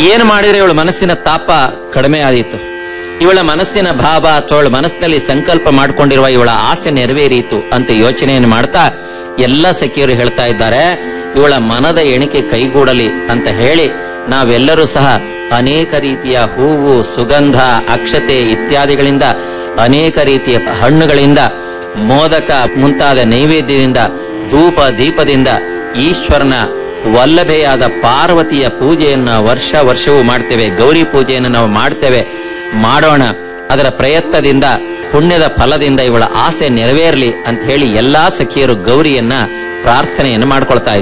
ಏನು ಮಾಡಿದ್ರೆ ಇವಳ ಮನಸ್ಸಿನ ತಾಪ ಕಡಿಮೆ ಆದೀತು ಇವಳ ಮನಸ್ಸಿನ ಭಾವ ಅಥವಾ ಇವಳ ಮನಸ್ಸಿನಲ್ಲಿ ಸಂಕಲ್ಪ ಮಾಡ್ಕೊಂಡಿರುವ ಇವಳ ಆಸೆ ನೆರವೇರಿತು ಅಂತ ಯೋಚನೆಯನ್ನು ಮಾಡ್ತಾ ಎಲ್ಲ ಸಖಿಯರು ಹೇಳ್ತಾ ಇದ್ದಾರೆ ಇವಳ ಮನದ ಎಣಿಕೆ ಕೈಗೂಡಲಿ ಅಂತ ಹೇಳಿ ನಾವೆಲ್ಲರೂ ಸಹ ಅನೇಕ ರೀತಿಯ ಹೂವು ಸುಗಂಧ ಅಕ್ಷತೆ ಇತ್ಯಾದಿಗಳಿಂದ ಅನೇಕ ರೀತಿಯ ಹಣ್ಣುಗಳಿಂದ ಮೋದಕ ಮುಂತಾದ ನೈವೇದ್ಯದಿಂದ ಧೂಪ ದೀಪದಿಂದ ಈಶ್ವರನ ವಲ್ಲಭೆಯಾದ ಪಾರ್ವತಿಯ ಪೂಜೆಯನ್ನ ವರ್ಷ ವರ್ಷವೂ ಮಾಡ್ತೇವೆ ಗೌರಿ ಪೂಜೆಯನ್ನು ನಾವು ಮಾಡ್ತೇವೆ ಮಾಡೋಣ ಅದರ ಪ್ರಯತ್ನದಿಂದ ಪುಣ್ಯದ ಫಲದಿಂದ ಇವಳ ಆಸೆ ನೆರವೇರಲಿ ಅಂತ ಹೇಳಿ ಎಲ್ಲಾ ಸಖಿಯರು ಗೌರಿಯನ್ನ ಪ್ರಾರ್ಥನೆಯನ್ನು ಮಾಡ್ಕೊಳ್ತಾ ಇದ್ದಾರೆ